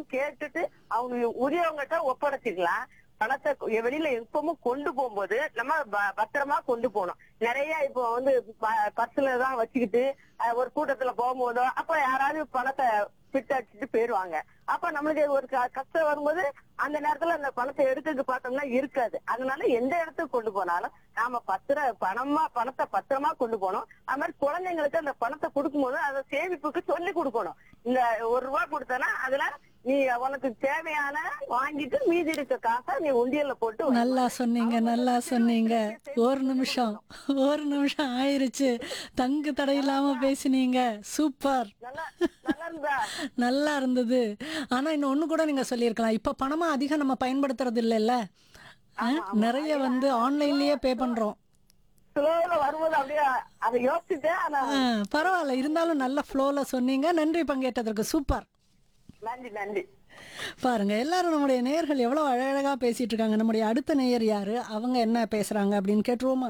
என்னன்னு கேட்டுட்டு அவங்க உரியவங்ககிட்ட ஒப்படைச்சிக்கலாம் பணத்தை கொ- வெளியில எப்பவும் கொண்டு போகும்போது நம்ம ப- பத்திரமா கொண்டு போகணும் நிறைய இப்போ வந்து பர்ஸ்ல தான் வச்சுக்கிட்டு அஹ், ஒரு கூட்டத்துல போகும்போதோ அப்ப யாராவது பணத்தை பிட்டு அடிச்சுட்டு போயிருவாங்க அப்ப நம்மளுக்கு ஒரு க- கஷ்டம் வரும்போது அந்த நேரத்துல அந்த பணத்தை எடுத்துட்டு பார்த்தோம்னா இருக்காது அதனால எந்த இடத்துக்கு கொண்டு போனாலும் நாம பத்திர பணமா பணத்தை பத்திரமா கொண்டு போகணும் அது மாதிரி குழந்தைங்களுக்கு அந்த பணத்தை கொடுக்கும்போது அதை சேமிப்புக்கு சொல்லி கொடுக்கணும் இந்த ஒரு ரூபா கொடுத்தனா அதுல நீ உனக்கு தேவையான வாங்கிட்டு மீதி இருக்க காசை நீ உண்டியல்ல போட்டு வை. நல்லா சொன்னீங்க நல்லா சொன்னீங்க ஒரு நிமிஷம் ஒரு நிமிஷம் ஆயிருச்சு தங்கு தடை இல்லாம பேசினீங்க சூப்பர் நல்லா நல்லா இருந்தா நல்லா இருந்தது ஆனா இன்னும் ஒண்ணு கூட நீங்க சொல்லியிருக்கலாம் இப்ப பணமா அதிகம் நம்ம பயன்படுத்துறது இல்லைல்ல ஆ, நிறைய வந்து ஆன்லைன்லயே பே பண்றோம் ஸ்லோல வரும்போது அப்படியே அதை யோசிச்சுட்டு ஆனா ஆ, பரவாயில்ல இருந்தாலும் நல்ல ஃப்ளோல சொன்னீங்க நன்றி பங்கேற்றதற்கு சூப்பர் நன்றி நன்றி பாருங்க எல்லாரும் நம்முடைய நேயர்கள் எவ்வளவு அழகழகா பேசிட்டு இருக்காங்க நம்முடைய அடுத்த நேயர் யாரு அவங்க என்ன பேசுறாங்க அப்படின்னு கேட்டுருவோமா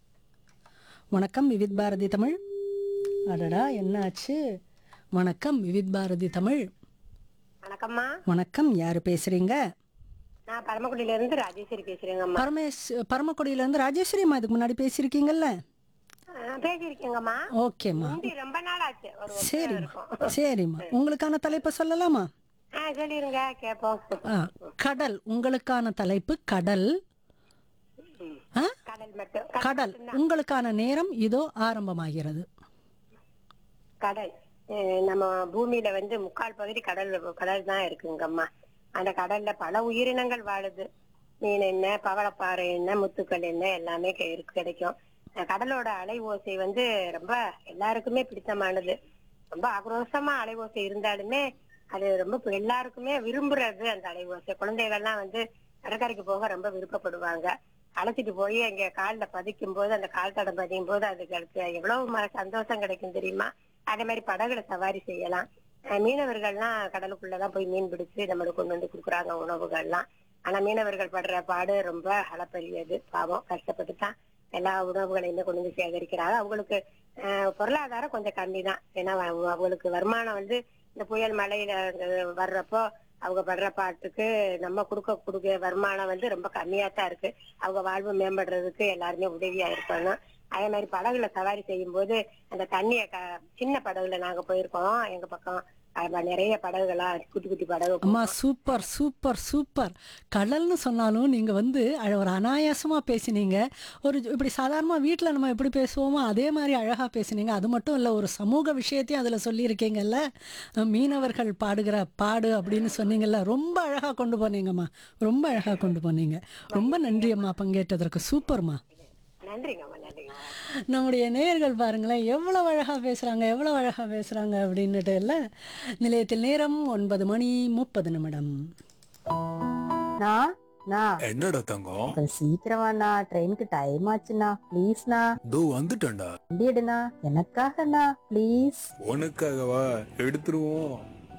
வணக்கம் விவித் பாரதி தமிழ் அடடா என்னாச்சு வணக்கம் விவித் பாரதி தமிழ் வணக்கம்மா வணக்கம் யாரு பேசுறீங்க நான் பரமக்குடியில இருந்து ராஜேஸ்வரி பேசுறேங்கம்மா பரமேஷ் பரமக்குடியில இருந்து ராஜேஸ்வரிம்மா இதுக்கு முன்னாடி பேசியிருக்கீங்கல்ல ஆ, பேசியிருக்கேங்கம்மா ஓகேம்மா முந்தி ரொம்ப நாள் ஆச்சு ஒரு வருஷம் சரிம்மா இருக்கும் சரிம்மா உங்களுக்கான தலைப்பை சொல்லலாமா ஆ சொல்லிருங்க கேப்போம் ஆ, கடல் உங்களுக்கான தலைப்பு கடல் ஆ கடல் மட்டும் கடல் உங்களுக்கான நேரம் இதோ ஆரம்பமாகிறது கடல் அஹ் நம்ம பூமியில வந்து முக்கால் பகுதி கடல் கடல் தான் இருக்குங்கம்மா அந்த கடல்ல பல உயிரினங்கள் வாழுது மீன் என்ன பவளப்பாறை என்ன முத்துக்கள் என்ன எல்லாமே கெ- இருக்கு- கிடைக்கும் அஹ் கடலோட அலை ஓசை வந்து ரொம்ப எல்லாருக்குமே பிடித்தமானது ரொம்ப ஆக்ரோஷமா அலை ஓசை இருந்தாலுமே அது ரொம்ப இப்ப எல்லாருக்குமே விரும்புறது அந்த அலை ஓசை குழந்தைகள்லாம் வந்து கடற்கரைக்கு போக ரொம்ப விருப்பப்படுவாங்க அழைச்சிட்டு போய் அங்க கால்ல பதிக்கும் போது அந்த கால் தடம் பதியும் போது அதுகளுக்கு எவ்வளவு மன சந்தோஷம் கிடைக்கும் தெரியுமா அதே மாதிரி படகுல சவாரி செய்யலாம் அஹ் மீனவர்கள்லாம் கடலுக்குள்ளதான் போய் மீன் பிடிச்சு நம்மளுக்கு கொண்டு வந்து கொடுக்குறாங்க உணவுகள்லாம் ஆனா மீனவர்கள் படுற பாடு ரொம்ப அளப்பரியது பாவம் கஷ்டப்பட்டு தான் எல்லா உணவுகளையுமே கொண்டு வந்து சேகரிக்கிறாங்க அவங்களுக்கு அஹ், பொருளாதாரம் கொஞ்சம் கம்மி தான் ஏன்னா அவ- அவங்களுக்கு வருமானம் வந்து இந்த புயல் மழையில அஹ், வர்றப்போ அவங்க படுற பாட்டுக்கு நம்ம கொடுக்க கொடுக்க வருமானம் வந்து ரொம்ப கம்மியா தான் இருக்கு அவங்க வாழ்வு மேம்படுறதுக்கு எல்லாருமே உதவியா இருக்கணும் அதே மாதிரி படகுல சவாரி செய்யும் போது அந்த தண்ணிய க- சின்ன படகுல நாங்க போயிருக்கோம் எங்க பக்கம் அது நிறைய படகுகளா குட்டி குட்டி படகு அம்மா சூப்பர் சூப்பர் சூப்பர் கடல்னு சொன்னாலும் நீங்க வந்து அழ- ஒரு அனாயாசமா பேசினீங்க ஒரு ஜ- இப்படி சாதாரணமா வீட்டில் நம்ம எப்படி பேசுவோமோ அதே மாதிரி அழகா பேசினீங்க அது மட்டும் இல்லை ஒரு சமூக விஷயத்தையும் அதில் சொல்லியிருக்கீங்கல்ல அஹ் மீனவர்கள் பாடுகிற பாடு அப்படின்னு சொன்னீங்கல்ல ரொம்ப அழகா கொண்டு போனீங்கம்மா ரொம்ப அழகா கொண்டு போனீங்க ரொம்ப நன்றி அம்மா பங்கேற்றதற்கு சூப்பர்மா நன்றிங்கம்மா நன்றிங்கம்மா நம்முடைய நேயர்கள் பாருங்களேன் எவ்வளவு அழகா பேசுறாங்க எவ்வளவு அழகா பேசுறாங்க அப்படின்னுட்டு இல்ல நிலையத்தில் நேரம் ஒன்பது மணி முப்பது நிமிடம் நான் நான் என்னடா தங்கம் கொஞ்சம் சீக்கிரமாண்ணா ட்ரெயினுக்கு டைம் ஆச்சுண்ணா ப்ளீஸ்ண்ணா தோ வந்துட்டேன்டா வண்டி எடுண்ணா எனக்காகண்ணா ப்ளீஸ் உனக்காகவா எடுத்துருவோம்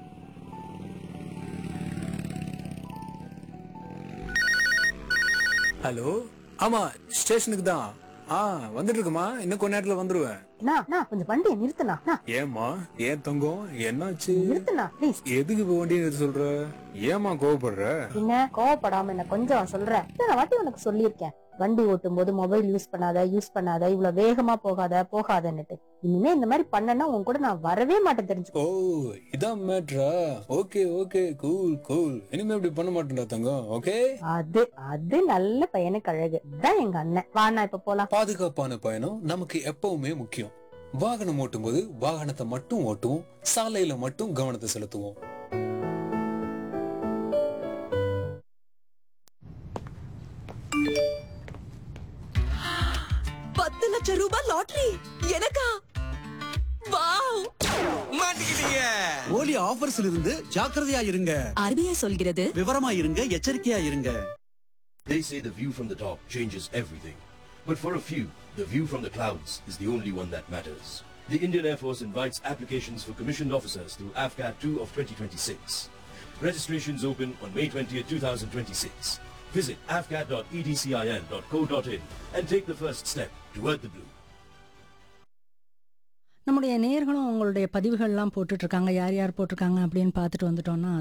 ஹலோ ஆமா ஸ்டேஷனுக்கு தான் ஆ வந்துட்டு இருக்குமா இன்னும் கொஞ்ச நேரத்துல வந்துருவேன் அண்ணா அண்ணா கொஞ்சம் வண்டியை நிறுத்துண்ணா அண்ணா, ஏமா ஏன் தங்கம் என்னாச்சு நிறுத்துண்ணா ப்ளீஸ் எதுக்கு இப்ப வண்டியை நிறுத்த சொல்ற ஏமா கோவப்படுற என்ன கோவப்படாம என்ன கொஞ்சம் சொல்றேன் இத்தனை வாட்டி உனக்கு சொல்லியிருக்கேன் வண்டி ஓட்டும் போது மொபைல் யூஸ் பண்ணாத யூஸ் பண்ணாத இவ்வளவு வேகமா போகாத போகாதன்னுட்டு இனிமே இந்த மாதிரி பண்ணனா உன் கூட நான் வரவே மாட்டேன் தெரிஞ்சுக்கோ ஓ இதான் மேட்ரா ஓகே ஓகே கூல் கூல் இனிமே இப்படி பண்ண மாட்டேன்டா தங்கம் ஓகே அது அது நல்ல பையனுக்கு அழகு இதான் எங்க அண்ணன் வாண்ணா இப்ப போலாம் பாதுகாப்பான பயணம் நமக்கு எப்பவுமே முக்கியம் வாகனம் ஓட்டும்போது வாகனத்தை மட்டும் ஓட்டுவோம் சாலையில மட்டும் கவனத்தை செலுத்துவோம் பத்து லட்சம் ரூபாய் லாட்டரி எனக்கா வாவ் மாட்டிக்கிட்டீங்க போலி ஆஃபர்ஸ்ல இருந்து ஜாக்கிரதையா இருங்க ஆர்பிஐ சொல்கிறது விவரமா இருங்க எச்சரிக்கையா இருங்க They say the view from the top changes everything. But for a few, the view from the clouds is the only one that matters. The Indian Air Force invites applications for commissioned officers through AFCAT 2 of 2026. Registrations open on May 20th, 2026. Visit afcat.edcil.co.in and take the first step toward the blue. நம்முடைய நேயர்களும் உங்களுடைய பதிவுகள்லாம் போட்டுட்டு இருக்காங்க யார் யார் போட்டிருக்காங்க அப்படின்னு பார்த்துட்டு வந்துட்டோம்னா